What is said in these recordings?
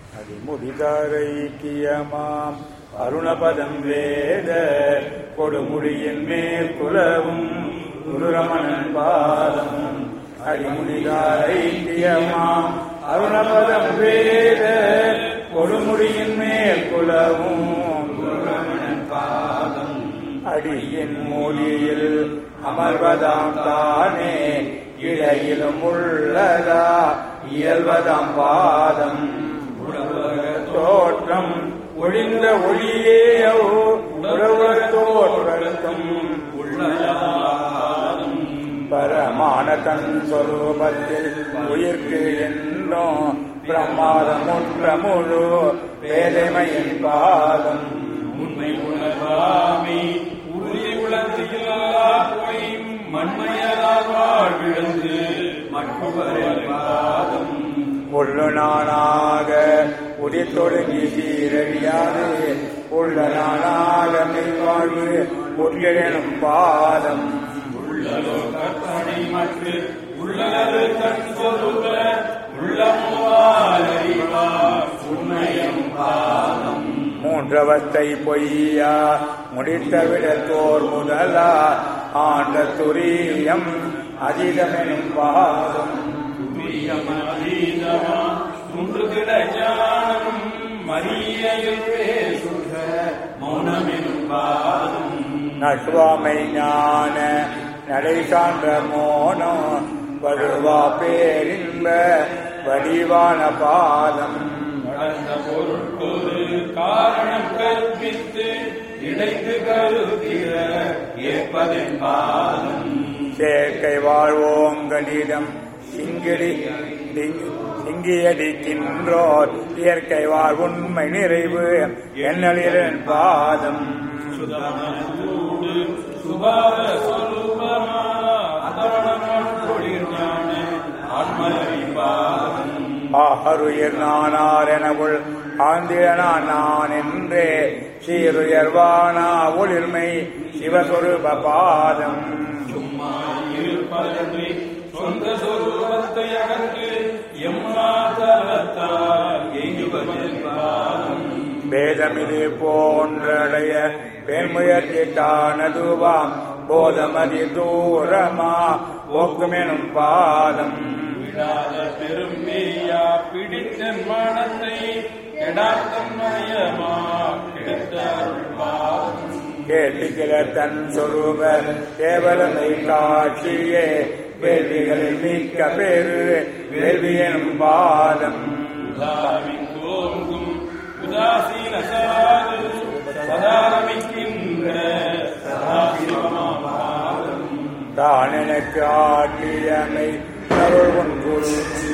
அதிமுதிதார ஐக்கியமாம் அருணபதம் வேத கொடுமுடியின் மேல் குலவும் குருரமணன் பாதம் அடிமுடிதார ஐக்கியமாம் அருணபதம் வேத கொடுமுடியின் மேல் குலவும் குருரமணன் பாதம் அடியின் மூலியில் அமர்வதாம் தானே இடையிலும் உள்ளதா இயல்வதாம் பாதம் தோற்றம் ஒழிந்த ஒளியேயோ உறவர் தோற்றத்தும் பரமான தன் சொரூபத்தில் உயிர்க்கு என்னோ பிரமாதமுற்ற முழு வேதமையின் பாதம் உண்மை உணர்வாமை உறுதி உளத்திலா போய் மண்மையரால் வாழ்விழந்து மற்றவரின் பாதம் உள்ளு நானாக உதித்தொடுங்கி சீரடியாது உள்ள நானாக மெய்வாழ்வு உட்கிடனும் பாதம் உள்ளலோகத்தனை மற்று உள்ளது கண் சொல்லுவ உள்ளமுவாரிவா உண்மையும் பாதம் மூன்றவத்தை பொய்யா முடித்தவிட தோர் முதலா ஆண்ட துரியம் அதிகமெனும் பாதம் துரியமதீதமா துன்று கிட ஞானம் மரியையில் பேசுக மௌனமெனும் பாதம் நட்வாமை ஞான நடை சான்ற மோனோ வலுவா பேரின்ப வடிவான பாதம் நடந்த பொருட்கொரு காரணம் கற்பித்து இடைத்து கருத்திர ஏற்பதன் பாதம் சேர்க்கை வாழ்வோங்களிடம் சிங்கிடி சிங்கியடிக்கின்றோர் இயற்கை வாழ் உண்மை நிறைவு என்னலிரன் பாதம் சுதமனத்தூடு சுபாவ சொரூபமா அதரணம் கொளிர்ஞான ஆன்மலரி பாதம் ஆருயிர் நானார் எனவுள் ஆந்திரனான் நான் என்றே சீருயர்வானா ஒளிர்மை சிவஸ்வரூப பாதம் சும்மா இருப்பதன்றி சொந்த சொரூபத்தை அகன்று எம்மாதவத்தால் எய்துவதன் பாதம் பேதமிது போன்றடைய பெண்முயற்சிட்டானதுவாம் போதமதி தூரமா போக்குமெனும் பாதம் விடாத பெரும்பேயா பிடித்த மனத்தை கெடாத்தம் மயமா கிடைத்த அருள் பாதம் கேட்டுகிற தன் சொரூப கேவலமை காட்சியே வேள்விகளில் மிக்க பெரு வேள்வியனும் பாதம் உதாரமிக்கோங்கும் உதாசீன சராது சதாரமிக்கின்ற சதாசிவமாபாதம் தான் எனக்கு ஆட்டியமை அருள் உன் குரு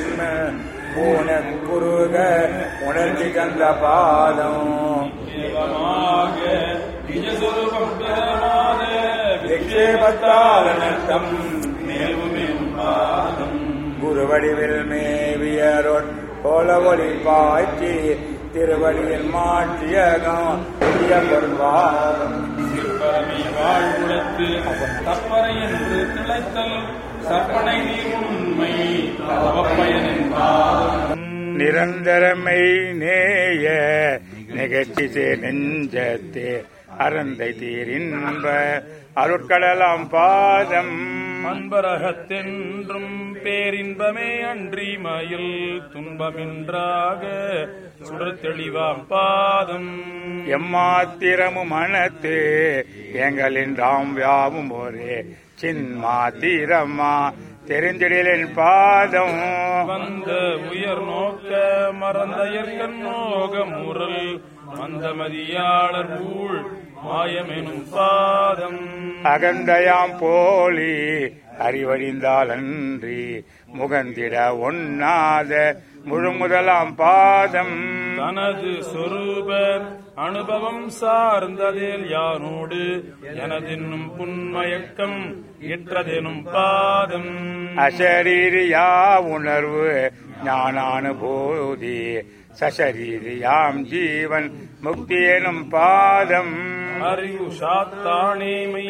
பூன குருக உணர்ச்சி தந்த பாதம் தேவமாக நிஜஸ்வரூபம் பெறமாத விக்ஷேபத்தால் நட்டம் மேலும் பாதம் குருவடிவில் மேவியருட் போல ஒளி பாய்ச்சி திருவடியில் மாற்றியகம் பொருள்வாதம் சிற்பரமே வாழ்வுலத்து தப்பறை என்று திளைத்தல் சற்பனை நீ உண்மை தவப்பயனின் பாதம் நிரந்தரமை நேய நிகழ்ச்சி நெஞ்சத்தே அறந்தை தீரின்ப அருட்கடலாம் பாதம் அன்பரகத்தென்றும் பேரின்பமே அன்றி மயில் துன்பமின்றாக சுடர் தெளிவாம் பாதம் எம்மாத்திரமும் மனத்து எங்களின் ராம் வியாவும் ஒரே சின்மாத்திரமா தெரிந்திடலின் பாதம் வந்த உயர் நோக்க மறந்த இயற்கன் நோக முரல் மந்தமதியாளர் ஊழ் மாயமெனும் பாதம் அகந்தயாம் போலி அறிவழிந்தால் அன்றி முகந்திட ஒண்ணாத முழு முதலாம் பாதம் தனது சொரூப அனுபவம் சார்ந்ததில் யானோடு எனதென்னும் புன்மயக்கம் இற்றதெனும் பாதம் அசரீரியா உணர்வு ஞானானுபூதி சசரீரியாம் ஜீவன் முக்தி எனும் பாதம் அறிவு சாத்தானேமை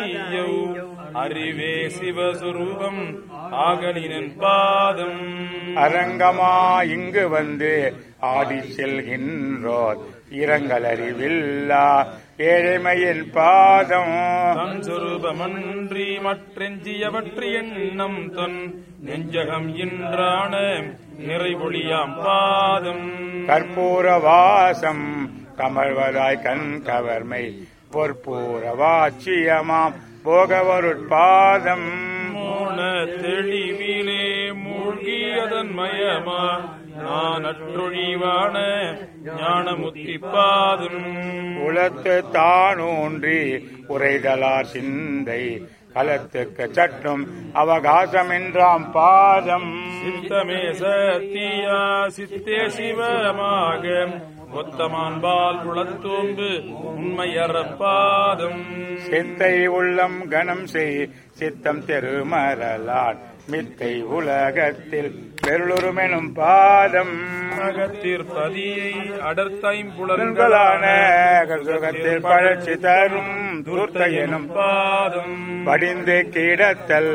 ஆராதனையோ அறிவே சிவஸ்வரூபம் ஆகலினன் பாதம் அரங்கமா இங்கு வந்து ஆடி செல்கின்றோர் இரங்கலறிவில்லா ஏழைமையின் பாதம் தன் சொரூபமன்றி மற்றெஞ்சியவற்றி எண்ணம் தன் நெஞ்சகம் இன்றான நிறைவொழியாம் பாதம் கற்பூர வாசம் கமழ்வதாய் கண் கவர்மை பொற்பூர வாச்சியமாம் போகவருட்பாதம் மூண தெளிவிலே மூழ்கி அதன் மயமா நான் அற்றொழிவான ஞானமுத்தி பாதம் உலத்து தானூன்றி உரைதலார் சிந்தை கலத்துக்கு சற்றும் அவகாசமென்றாம் பாதம் சித்தமே சத்தியா சித்தே சிவமாக ஒத்தமான்பால் உளத்தோம்பு உண்மையற பாதம் சித்தை உள்ளம் கணம் செய் சித்தம் தெருமரலான் மித்தை உலகத்தில் பெருளுருமெனும் பாதம் அகத்திற்பதியை அடர்த்தைம்புலன்களான புலன்களான சுகத்தில் பழச்சி தரும் தூர்த்த எனும் பாதம் படிந்து கிடத்தல்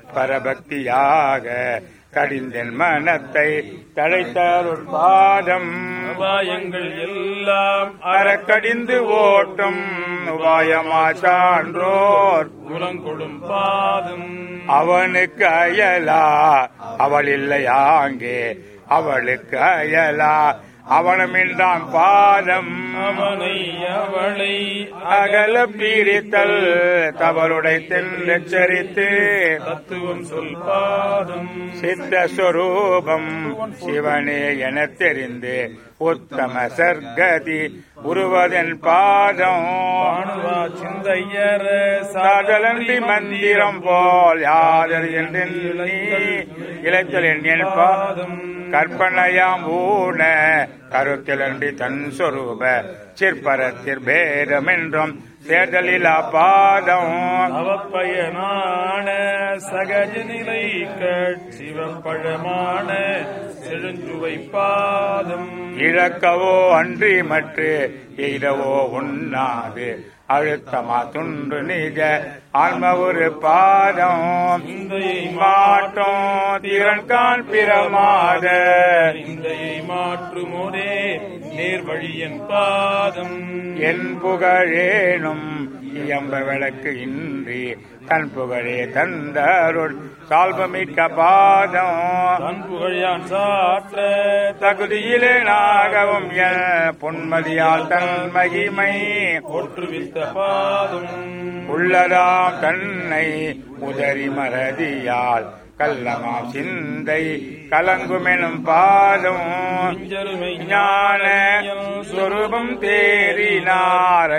பரபக்தியாக கடிந்தன் மனத்தை தழைத்தருள் பாதம் உபாயங்கள் எல்லாம் அறக்கடிந்து ஓட்டும் உபாயமா சான்றோர் உலங்கொடும் பாதம் அவனுக்கு அயலா அவள் இல்லையாங்கே அவளுக்கு அயலா அவனமின்றான் பாதம் அவனை அவளை அகல பிரித்தல் தவறுடை தென்னெச்சரித்து தத்துவம் சொல் பாதம் சித்த சொரூபம் சிவனே எனத் தெரிந்து உத்தம சர்க்கதி உருவதன் பாதம் பாணுவா சிந்தையர சாதலன்றி மந்திரம் போல் யாதர் என்று இழைத்தல் என் பாதம் கற்பனையாம் ஊன கருத்திலன்றி தன் சொரூப சிற்பரத்திற் பேதம் என்றும் தேர்தலிலா பாதம் அவப்பயனான சகஜ நிலை சிவப்பழமான செழுஞ்சுவை பாதம் இழக்கவோ அன்றி மற்று எய்தவோ உண்ணாது அழுத்தமா துன்று நிஜ ஆன்ம ஒரு பாதம் இந்தையை மாட்டோம் திறன் காண் பிரமாத இந்தையை மாற்றுமோதே நேர்வழியன் பாதம் என் புகழேனும் இயம்ப விளக்கு இன்றி தன் புகழே தந்தருள் சால்பமிக்க பாதம் தன் புகழான் சாற்ற தகுதியிலே நாகவும் என் பொன்மதியால் தன் மகிமை ஒற்றுவித்த பாதம் உள்ளதாம் தன்னை உதறி மறதியால் கல்லமாம் சிந்தை கலங்குமெனும் பாதம் நெஞ்சருமை ஞான சொரூபம் தேறினார்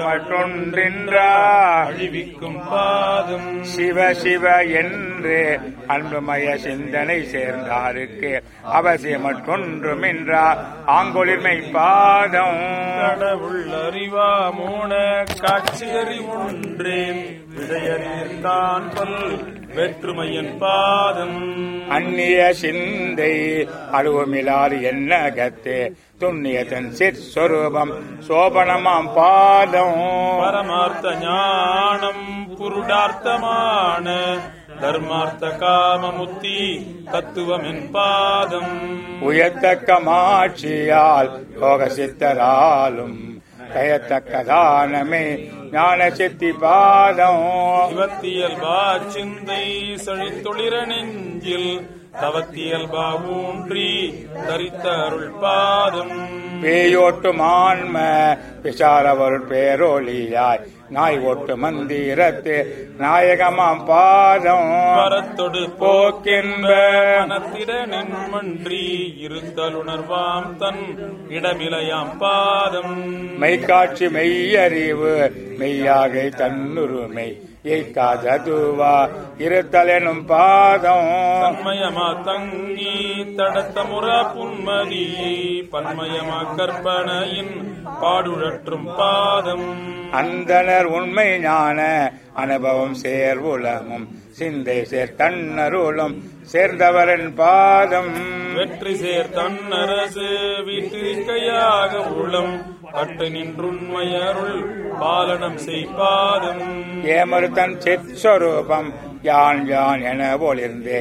அஞ்சமற்றொன்றின்றார் அழிவிக்கும் பாதம் சிவ சிவ என்று அன்புமய சிந்தனை சேர்ந்தாருக்கு அவசியமற்றொன்றுமின்றா ஆங்கொளிர்மை பாதம் கடவுள் அறிவா மூன காட்சியறி ஒன்றேன் விடையறித்தான் பல் வெற்றுமையன் பாதம் அந்நிய சிந்தை அழுவமிலாறு என்னகத்து துண்ணியதன் சிற்ஸ்வரூபம் சோபனமாம் பாதம் பரமார்த்த ஞானம் புருடார்த்தமான தர்மார்த்த காமமுத்தி தத்துவமின் பாதம் உயர்த்தக்க மாட்சியால் யோக சித்தராலும் கயத்தக்கதானமே ஞான சித்தி பாதம் சிவத்தியல்பா சிந்தை செழித்தொளிர நெஞ்சில் தவத்தியல்பா ஊன்றி தரித்த அருள் பாதம் பேயோட்டும் ஆன்ம விசாரவருள் பேரொழியாய் நாய் ஓட்டு மந்திரத்து நாயகமாம் பாதம் வரத்தொடு போக்கின்ப மனத்திட நின்மன்றி இருத்தலுணர்வாம் தன் இடமிலையாம் பாதம் மெய்காட்சி மெய்யறிவு மெய்யாகை தன்னுரிமை எய்காததுவா இருத்தலெனும் பாதம் தன்மயமா தங்கி தடத்த முற புன்மதியை பன்மயமா கற்பனையின் பாடுழற்றும் பாதம் அந்தனர் உண்மை ஞான அனுபவம் சேர்வுலமும் சிந்தை சேர் தன்னருளும் சேர்ந்தவரின் பாதம் வெற்றி சேர் தன்னரசு வீட்டிற்கையாக உளம் பட்டு நின்றுண்மையருள் பாலனம் செய்பாதம் ஏமருத்தன் சிற்ஸ்வரூபம் யான் யான் என ஒளிர்ந்தே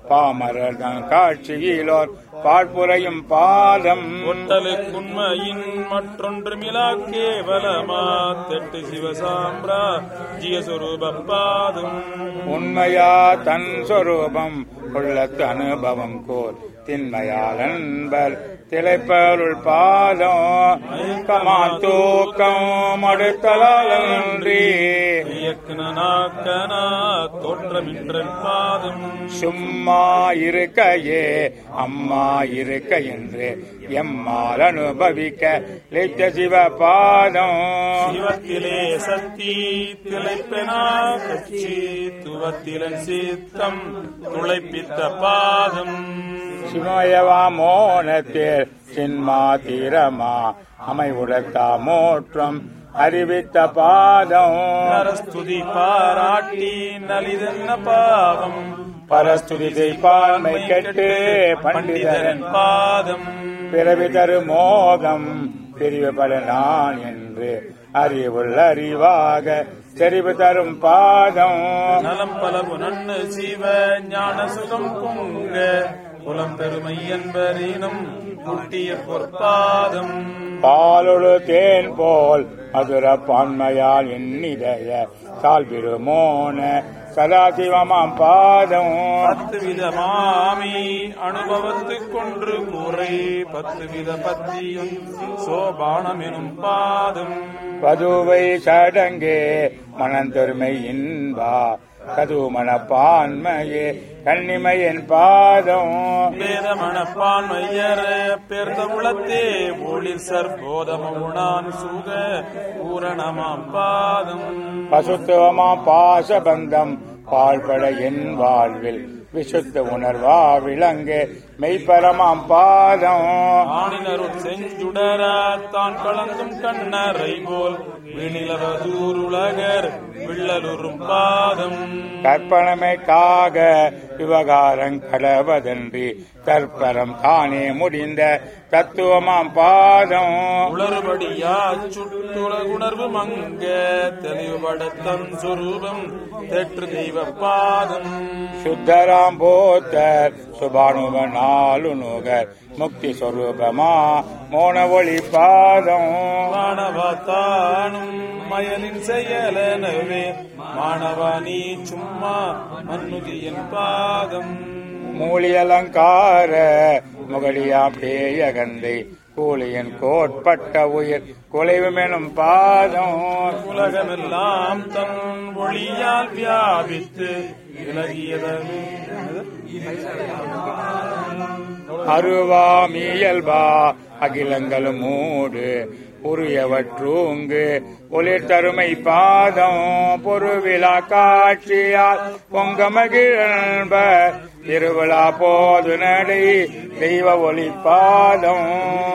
பாமரர் தன் காட்சியிலோர் பாழ்புறையும் பாதம் ஒட்டலுக்குண்மையின் மற்றொன்றுமிலா கேவலமா தெட்டு சிவசாம்பிரா ஜியஸ்வரூப பாதம் உண்மையா தன் சொரூபம் உள்ளத்து அனுபவம் கோர் திண்மையால் அன்பர் திளைப்பருள் பாதம் கமா தூக்கம் அடுத்தலாலன்றி இயக்குனாக்கனா தோற்றமின்ற பாதம் சும்மா இருக்கையே அம்மா இருக்க என்று எம்மால் அனுபவிக்க லித்த சிவ பாதம் சிவத்திலே சக்தி திளைப்பெனா கட்சி துவத்திலன் சித்தம் துளைப்பித்த பாதம் சிமயவா மோனத்தில் சின்மா தீரமா அமைவுடத்தா மோற்றம் அறிவித்த பாதம் நரஸ்துதி பாராட்டி நலிதென்ன பாவம் பரஸ்துதி செய்பான்மை கெட்டு பண்டிதரன் பண்டிதரன் பாதம் பிறவி தரு மோகம் பிரிவு பல நான் என்று அறிவுள்ள அறிவாக தெரிவு தரும் பாதம் நலம் பலவு நன்னு சிவ ஞான சுகம் பொங்க புலம் பெருமை என்பரினும் முட்டிய பொற்பாதம் பாலொழு தேன் போல் மதுர பான்மையால் எண்ணிதய சால்பிருமோன சதாசிவமாம் பாதம் பத்து விதமாமி அனுபவத்துக் கொன்று கூரை பத்து வித பத்தியும் சோபானம் எனும் பாதம் பதுவை சடங்கே மனந்தொருமை இன்பா கது மனப்பான்மையே கண்ணிமையின் பாதம் வேத மனப்பான்மையர பெர்ந்த உளத்தே ஒளிர் சற்போதம உணான் சுக பூரணமாம் பாதம் பசுத்துவமா பாசபந்தம் பாழ்பட என் வாழ்வில் விசுத்த உணர்வா விளங்கு மெய்ப்பரமாம் பாதம் ஆணினருள் செஞ்சுடர தான் கலந்தும் கண்ணரை போல் விணிலவதூருலகர் விள்ளலுறும் பாதம் கற்பனமைக்காக விவகாரம் கடவதன்றி தற்பரம் தானே முடிந்த தத்துவமாம் பாதம் உளறுபடியா சுட்டுல உணர்வு மங்க தெளிவுபட தன் சொரூபம் தெற்று தெய்வ பாதம் சுத்தராம் போத்தர் சுபானுவ நாலு நுகர் முக்தி சொரூபமா மோன ஒளி பாதம் மாணவத்தானும் மயலின் செயலனவே மாணவா நீ சும்மா மன்னுதியின் பாதம் மூலி அலங்கார முகடியா பேயகந்தை கூலியன் கோட்பட்ட உயிர் குலைவுமெனும் பாதம் உலகமெல்லாம் தன் ஒளியால் வியாபித்து விலகியதன் அருவாமியல்பா அகிலங்களும் மூடு உரியவற்றூங்கு ஒளிர் தருமை பாதம் பொருவிழா காட்சியால் பொங்க மகிழன்ப திருவிழா போது நடை தெய்வ ஒளி பாதம்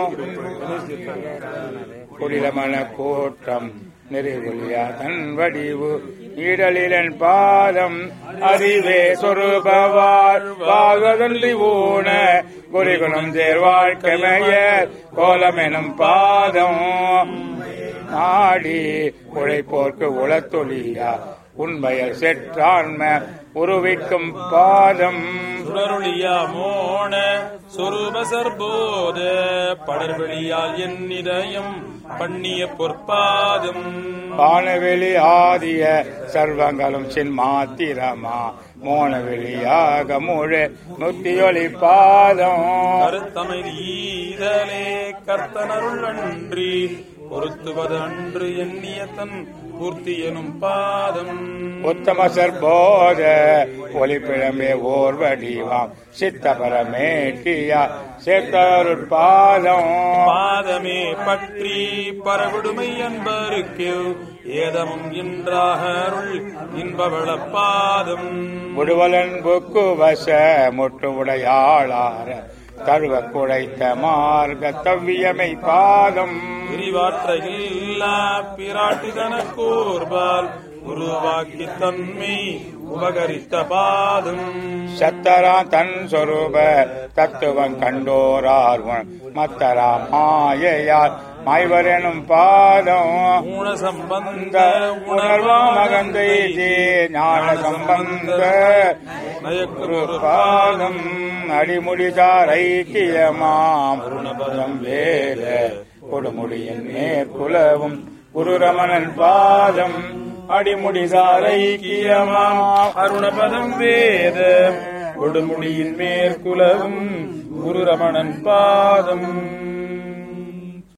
குடிலமன கூட்டம் நெறிகுலியா தன் வடிவு ஈடலிலன் பாதம் அறிவே சொரூபவார் வாழ்வதன்றி ஊன குறிகுணம் சேர் வாழ்க்கைமைய கோலமெனும் பாதம் நாடி உழைப்போர்க்கு உளத்தொழியா உண்மையல் செற்றான்ம உருவிக்கும் பாதம் சுடருளியா மோன சொரூப சர்போத படர்வெளியால் என் இதயம் பண்ணிய பொற்பாதம் வானவெளி ஆதிய சர்வங்களும் சின்மாத்திரமா மோனவெளியாக முழு முத்தியொளி பாதம் கருத்தமைதி ஈதலே கர்த்தனருள் அன்றி பொருத்துவது அன்று எண்ணிய தன் பூர்த்தி எனும் பாதம் உத்தம சர்போத ஒளிப்பிழமே ஓர் வடிவாம் சித்தபரமேட்டியா சேர்த்தருட் பாதம் பாதமே பற்றி பரவிடுமை என்பருக்கு ஏதமும் இன்றாகருள் இன்பவள பாதம் முடுவலன் புக்கு வச முட்டு உடையாளார தழுவ குடைத்த மார்க்க தவ்வியமை பாதம் விரிவாற்றையில்லா பிராட்டி தனக்கூர்பால் உருவாக்கி தன்மை உபகரித்த பாதம் சத்தரா தன் சொரூப தத்துவம் கண்டோரார் மத்தரா மாயையார் மாய்வரெனும் பாதம் ஊன சம்பந்த இந்த உணர்வா மகந்தை ஞான சம்பந்த நயக்குரு பாதம் அடிமுடிதார் ஐக்கியமாம் அருணபதம் வேத கொடுமுடியின் மேற்குலவும் குரு ரமணன் பாதம் அடிமுடிதார் ஐக்கியமாம் அருணபதம் வேத கொடுமுடியின் மேற்குலவும் குரு ரமணன் பாதம்